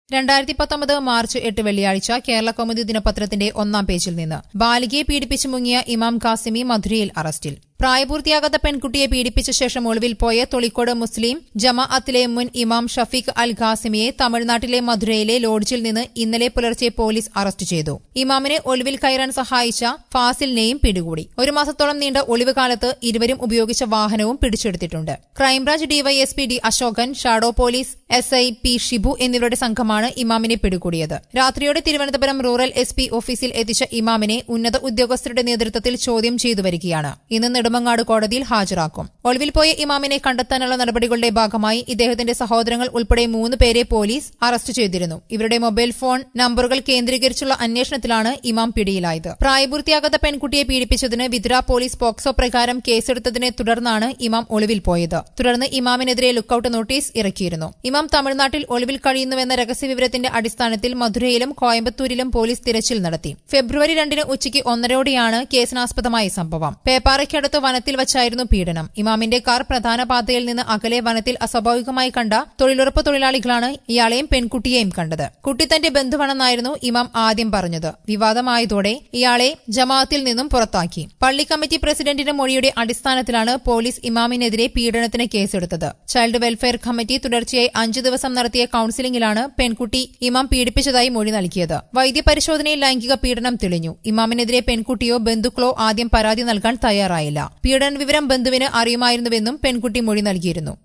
രണ്ടായിരത്തി പത്തൊമ്പത് മാർച്ച് എട്ട് വെള്ളിയാഴ്ച കേരള കൗമുദി ദിനപത്രത്തിന്റെ ഒന്നാം പേജിൽ നിന്ന് ബാലികയെ പീഡിപ്പിച്ചു മുങ്ങിയ ഇമാം കാസിമി മധുരയിൽ അറസ്റ്റിൽ പ്രായപൂർത്തിയാകാത്ത പെൺകുട്ടിയെ പീഡിപ്പിച്ച ശേഷം ഒളിവിൽ പോയ തൊളിക്കോട് മുസ്ലിം ജമാഅത്തിലെ മുൻ ഇമാം ഷഫീഖ് അൽ ഖാസിമിയെ തമിഴ്നാട്ടിലെ മധുരയിലെ ലോഡ്ജിൽ നിന്ന് ഇന്നലെ പുലർച്ചെ പോലീസ് അറസ്റ്റ് ചെയ്തു ഇമാമിനെ ഒളിവിൽ കയറാൻ സഹായിച്ച ഫാസിലിനെയും പിടികൂടി ഒരു മാസത്തോളം നീണ്ട ഒളിവ് കാലത്ത് ഇരുവരും ഉപയോഗിച്ച വാഹനവും പിടിച്ചെടുത്തിട്ടുണ്ട് crime branch DYSP D Ashokan shadow police S I P Shibu എന്നിവരുടെ സംഘമാണ് ഇമാമിനെ പിടികൂടിയത് രാത്രിയോടെ തിരുവനന്തപുരം റൂറൽ എസ് പി ഓഫീസിൽ എത്തിച്ച ഇമാമിനെ ഉന്നത ഉദ്യോഗസ്ഥരുടെ നേതൃത്വത്തിൽ ചോദ്യം ചെയ്തു വരികയാണ് ഇന്ന് നെടുമങ്ങാട് കോടതിയിൽ ഹാജരാക്കും ഒളിവിൽ പോയ ഇമാമിനെ കണ്ടെത്താനുള്ള നടപടികളുടെ ഭാഗമായി ഇദ്ദേഹത്തിന്റെ സഹോദരങ്ങൾ ഉൾപ്പെടെ മൂന്ന് പേരെ പോലീസ് അറസ്റ്റ് ചെയ്തിരുന്നു ഇവരുടെ മൊബൈൽ ഫോൺ നമ്പറുകൾ കേന്ദ്രീകരിച്ചുള്ള അന്വേഷണത്തിലാണ് ഇമാം പിടിയിലായത് പ്രായപൂർത്തിയാകാത്ത പെൺകുട്ടിയെ പീഡിപ്പിച്ചതിന് വിതുര പോലീസ് പോക്സോ പ്രകാരം കേസെടുത്തതിനെ തുടർന്നാണ് ഇമാം ഒളിവിൽ പോയത് തുടർന്ന് ഇമാമിനെതിരെ ലുക്കൌട്ട് നോട്ടീസ് ഇറക്കിയിരുന്നു ഇമാം തമിഴ്നാട്ടിൽ ഒളിവിൽ കഴിയുന്നുവെന്ന രഹസ്യവിവരത്തിന്റെ അടിസ്ഥാനത്തിൽ മധുരയിലും കോയമ്പത്തൂരിലും പോലീസ് തിരച്ചിൽ നടത്തി ഫെബ്രുവരി രണ്ടിന് ഉച്ചയ്ക്ക് ഒന്നരയോടെയാണ് കേസിനാസ്പദമായ സംഭവം പേപ്പാറയ്ക്കടുത്ത് വനത്തിൽ വച്ചായിരുന്നു പീഡനം ഇമാമിന്റെ കാർ പ്രധാന പാതയിൽ നിന്ന് അകലെ വനത്തിൽ അസ്വാഭാവികമായി കണ്ട തൊഴിലുറപ്പ് തൊഴിലാളികളാണ് ഇയാളെയും പെൺകുട്ടിയെയും കണ്ടത് കുട്ടി തന്റെ ബന്ധുവാണെന്നായിരുന്നു ഇമാം ആദ്യം പറഞ്ഞത് വിവാദമായതോടെ ഇയാളെ ജമാഅത്തിൽ നിന്നും പുറത്താക്കി പള്ളി കമ്മിറ്റി പ്രസിഡന്റിന്റെ മൊഴിയുടെ അടിസ്ഥാനത്തിലാണ് പോലീസ് ഇമാമിനെതിരെ പീഡനത്തിന് കേസെടുത്തത് ചൈൽഡ് വെൽഫെയർ കമ്മിറ്റി തുടർച്ചയായി അഞ്ചു ദിവസം നടത്തിയ കൌൺസിലിംഗിലാണ് പെൺകുട്ടി ഇമാം പീഡിപ്പിച്ചതായി മൊഴി നൽകിയത് വൈദ്യപരിശോധനയിൽ ലൈംഗിക പീഡനം തെളിഞ്ഞു ഇമാമിനെതിരെ പെൺകുട്ടിയോ ബന്ധുക്കളോ ആദ്യം പരാതി നൽകാൻ തയ്യാറായില്ല പീഡന വിവരം ബന്ധുവിന് അറിയുമായിരുന്നുവെന്നും പെൺകുട്ടി മൊഴി നൽകിയിരുന്നു